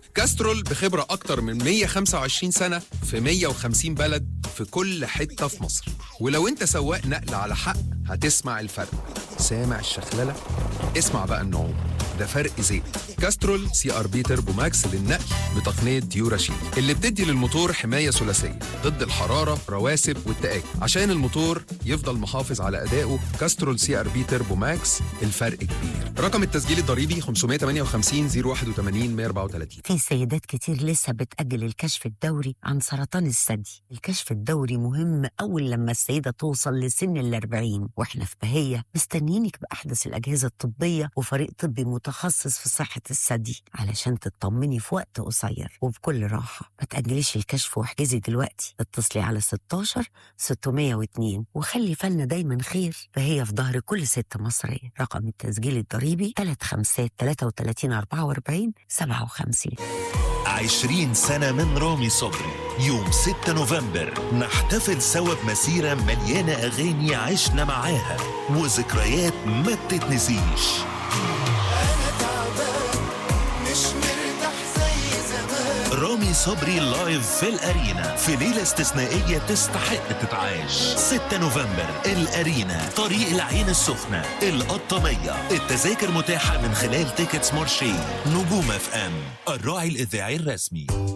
كاسترول بخبرة أكتر من 125 سنة في 150 بلد في كل حتة في مصر ولو أنت سواق نقل على حق هتسمع الفرق سامع الشخللة؟ اسمع بقى النعوم ده فرق زيت كاسترول سي ار بي تربو ماكس للنقل بتقنيه ديوراشيل اللي بتدي للموتور حمايه ثلاثيه ضد الحراره رواسب والتآكل عشان الموتور يفضل محافظ على ادائه كاسترول سي ار بي تربو ماكس الفرق كبير رقم التسجيل الضريبي 558 081 134 في سيدات كتير لسه بتأجل الكشف الدوري عن سرطان الثدي الكشف الدوري مهم أول لما السيدة توصل لسن الأربعين وإحنا في بهية مستنيينك بأحدث الأجهزة الطبية وفريق طبي متخصص في صحة الثدي علشان تطمني في وقت قصير وبكل راحة ما تأجليش الكشف واحجزي دلوقتي اتصلي على 16 602 وخلي فالنا دايما خير فهي في ظهر كل ست مصرية رقم التسجيل الضريبي 3 5 33 44 57 عشرين سنة من رامي صبري يوم 6 نوفمبر نحتفل سوا بمسيرة مليانة أغاني عشنا معاها وذكريات ما بتتنسيش رامي صبري لايف في الأرينا في ليلة استثنائية تستحق تتعاش 6 نوفمبر الأرينا طريق العين السخنة القطامية التذاكر متاحة من خلال تيكتس مارشي نجوم اف ام الراعي الإذاعي الرسمي